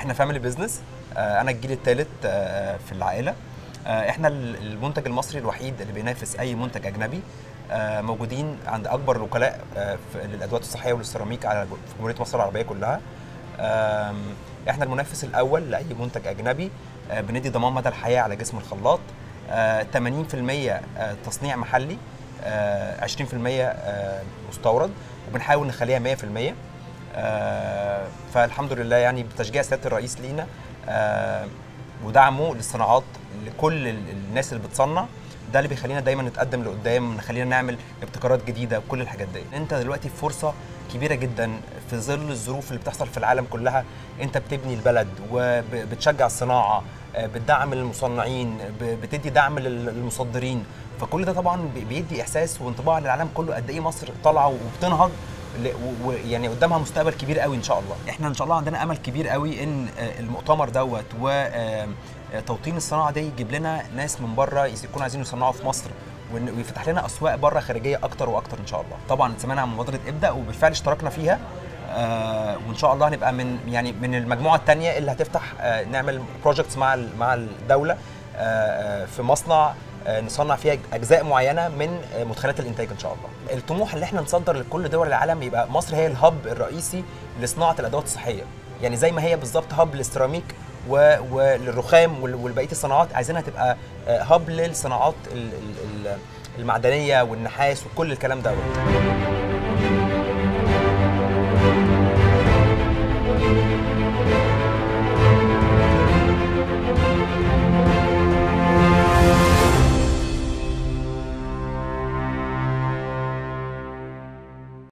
احنا فاميلي بزنس انا الجيل الثالث في العائله آه، احنا ال- المنتج المصري الوحيد اللي بينافس اي منتج اجنبي آه، موجودين عند اكبر الوكلاء آه، في- للادوات الصحيه وللسيراميك على في جمهوريه مصر العربيه كلها آم، احنا المنافس الاول لاي منتج اجنبي آه، بندي ضمان مدى الحياه على جسم الخلاط آه، 80% آه، تصنيع محلي آه، 20% آه، مستورد وبنحاول نخليها 100% آه، فالحمد لله يعني بتشجيع سياده الرئيس لينا آه، ودعمه للصناعات لكل ال- الناس اللي بتصنع ده اللي بيخلينا دايما نتقدم لقدام نخلينا نعمل ابتكارات جديده وكل الحاجات دي انت دلوقتي في فرصه كبيره جدا في ظل الظروف اللي بتحصل في العالم كلها انت بتبني البلد وبتشجع الصناعه آه، بتدعم المصنعين ب- بتدي دعم لل- للمصدرين فكل ده طبعا بي- بيدي احساس وانطباع للعالم كله قد ايه مصر طالعه وبتنهض ل- و- ويعني قدامها مستقبل كبير قوي ان شاء الله احنا ان شاء الله عندنا امل كبير قوي ان آه، المؤتمر دوت و آه، آه، توطين الصناعه دي يجيب لنا ناس من بره يكونوا عايزين يصنعوا في مصر وإن- ويفتح لنا اسواق بره خارجيه اكتر واكتر ان شاء الله طبعا سمعنا عن مبادره ابدا وبالفعل اشتركنا فيها آه وان شاء الله هنبقى من يعني من المجموعه الثانيه اللي هتفتح آه نعمل بروجكتس مع ال- مع الدوله آه آه في مصنع آه، نصنع فيها اجزاء معينه من آه، مدخلات الانتاج ان شاء الله. الطموح اللي احنا نصدر لكل دول العالم يبقى مصر هي الهب الرئيسي لصناعه الادوات الصحيه. يعني زي ما هي بالظبط هب للسيراميك و- وللرخام وال- ولبقيه الصناعات عايزينها تبقى آه، هب للصناعات ال- ال- ال- المعدنيه والنحاس وكل الكلام دوت.